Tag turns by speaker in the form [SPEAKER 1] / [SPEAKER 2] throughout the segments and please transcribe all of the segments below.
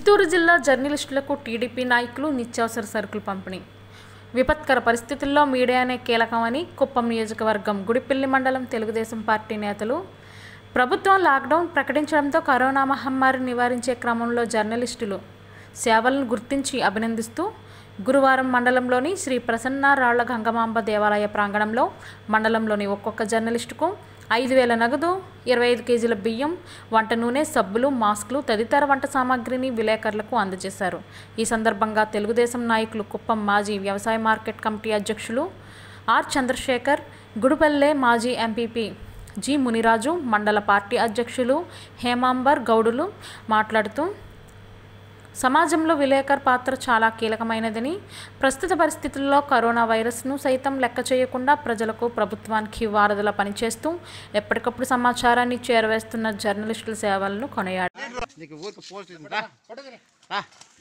[SPEAKER 1] చిత్తూరు జిల్లా జర్నలిస్టులకు టీడీపీ నాయకులు నిత్యావసర సరుకులు పంపిణీ విపత్కర పరిస్థితుల్లో మీడియానే కీలకమని కుప్పం నియోజకవర్గం గుడిపిల్లి మండలం తెలుగుదేశం పార్టీ నేతలు ప్రభుత్వం లాక్డౌన్ ప్రకటించడంతో కరోనా మహమ్మారి నివారించే క్రమంలో జర్నలిస్టులు సేవలను గుర్తించి అభినందిస్తూ గురువారం మండలంలోని శ్రీ ప్రసన్న రాళ్ల గంగమాంబ దేవాలయ ప్రాంగణంలో మండలంలోని ఒక్కొక్క జర్నలిస్టుకు ఐదు వేల నగదు ఇరవై ఐదు కేజీల బియ్యం వంట నూనె సబ్బులు మాస్కులు తదితర వంట సామాగ్రిని విలేకరులకు అందజేశారు ఈ సందర్భంగా తెలుగుదేశం నాయకులు కుప్పం మాజీ వ్యవసాయ మార్కెట్ కమిటీ అధ్యక్షులు ఆర్ చంద్రశేఖర్ గుడిపల్లె మాజీ ఎంపీపీ జి మునిరాజు మండల పార్టీ అధ్యక్షులు హేమాంబర్ గౌడులు మాట్లాడుతూ సమాజంలో విలేకర్ పాత్ర చాలా కీలకమైనదని ప్రస్తుత పరిస్థితుల్లో కరోనా వైరస్ను సైతం లెక్క చేయకుండా ప్రజలకు ప్రభుత్వానికి వారధుల పనిచేస్తూ ఎప్పటికప్పుడు సమాచారాన్ని చేరవేస్తున్న జర్నలిస్టుల సేవలను కొనియాడారు
[SPEAKER 2] నీకు ఊరికి పోస్ట్ ఉంది. రా. రా.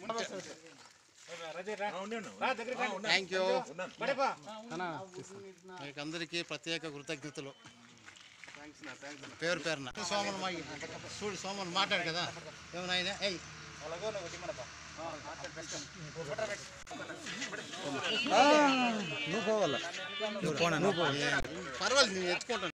[SPEAKER 2] థ్యాంక్ యూ మీకు అందరికీ ప్రత్యేక కృతజ్ఞతలు పేరు పేరున సోమన్ మా చూడు సోమన్ మాట్లాడు కదా ఏమన్నా ఏయ్ పర్వాలేదు నేను ఎత్తుకుంటాను